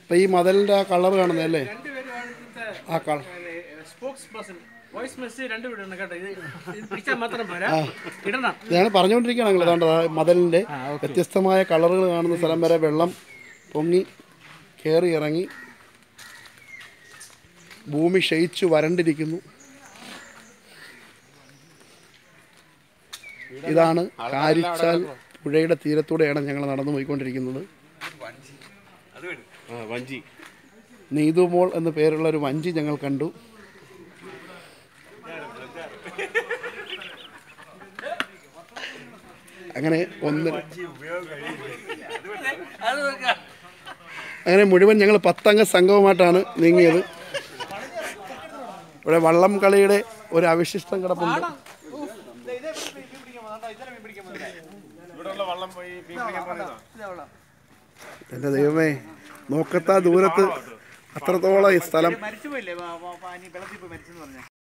അപ്പം ഈ മതിലിൻ്റെ ആ കളർ കാണുന്നതല്ലേ രണ്ടുപേരുമാണ് ഇന്നത്തെ ആ colour spokesperson voice message രണ്ടുപേരും ഇടണം കേട്ടോ ഇത് ഇത് പിടിച്ചാൽ മാത്രം പോരാ ഇടണം ഞാൻ പറഞ്ഞുകൊണ്ടിരിക്കുകയാണ് നിങ്ങൾ ഏതാണ്ട് ആ മതിലിൻ്റെ വ്യത്യസ്തമായ കളറുകൾ കാണുന്ന സ്ഥലം വരെ വെള്ളം പൊങ്ങി കയറി ഇറങ്ങി ഭൂമി ക്ഷയിച്ചു വരണ്ടിരിക്കുന്നു ഇതാണ് കാരിച്ചാൽ പുഴയുടെ തീരത്തൂടെയാണ് ഞങ്ങൾ നടന്നു പോയിക്കൊണ്ടിരിക്കുന്നത് ആ വഞ്ചി നീതുമോൾ എന്ന പേരുള്ള ഒരു വഞ്ചി ഞങ്ങൾ കണ്ടു അങ്ങനെ ഒന്ന് അങ്ങനെ മുഴുവൻ ഞങ്ങൾ പത്തംഗ സംഘവുമായിട്ടാണ് നീങ്ങിയത് ഇവിടെ വള്ളം കളിയുടെ ഒരു അവശിഷ്ടം കിടപ്പുണ്ട് ഇവിടെയുള്ള വള്ളം പോയി മീൻ പിടിക്കാൻ പോകുന്നതാ എൻ്റെ ദൈവമേ നോക്കത്താ ദൂരത്ത് അത്രത്തോളം ഈ സ്ഥലം മരിച്ചുപോയില്ലേ വെള്ളത്തിൽ പോയി മരിച്ചെന്ന് പറഞ്ഞു